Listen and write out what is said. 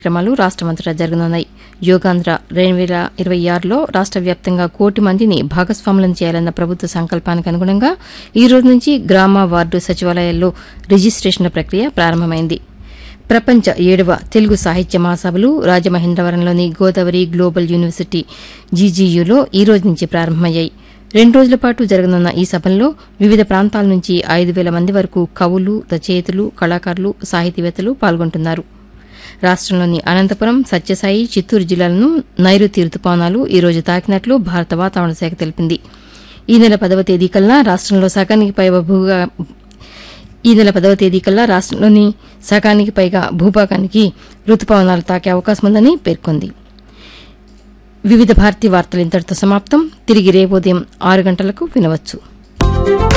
కార్యక్రమాలు రాష్టమంతటా జరగనున్నాయి యోగాంధ్ర రెండు వేల ఇరవై ఆరులో రాష్ట వ్యాప్తంగా కోటి మందిని భాగస్వాములను చేయాలన్న ప్రభుత్వ సంకల్పానికి అనుగుణంగా ఈ రోజు నుంచి గ్రామ వార్డు సచివాలయాల్లో రిజిస్టేషన్ల ప్రక్రియ ప్రారంభమైంది ప్రపంచ ఏడవ తెలుగు సాహిత్య మహాసభలు రాజమహేంద్రవరంలోని గోదావరి గ్లోబల్ యూనివర్సిటీ జీజీయూలో ఈ రోజు నుంచి ప్రారంభమయ్యాయి రెండు రోజుల పాటు జరగనున్న ఈ సభల్లో వివిధ ప్రాంతాల నుంచి ఐదు వేల మంది వరకు కవులు రచయితలు కళాకారులు సాహితీవేత్తలు పాల్గొంటున్నారు రాష్టంలోని అనంతపురం సత్యసాయి చిత్తూరు జిల్లాలను నైరుతి రుతుపవనాలు ఈ రోజు తాకినట్లు భారత వాతావరణ శాఖ తెలిపింది ఈ నెల పదవ తేదీ కల్లా రాష్టంలో సగానికి పైగా భూగా ఈ నెల పదవ తేదీ కల్లా రాష్టంలోని సగానికి పైగా భూభాగానికి రుతుపవనాలు తాకే అవకాశం ఉందని పేర్కొంది వివిధ భారతీ వార్తలు ఇంతటితో సమాప్తం తిరిగి రేపు ఉదయం ఆరు గంటలకు వినవచ్చు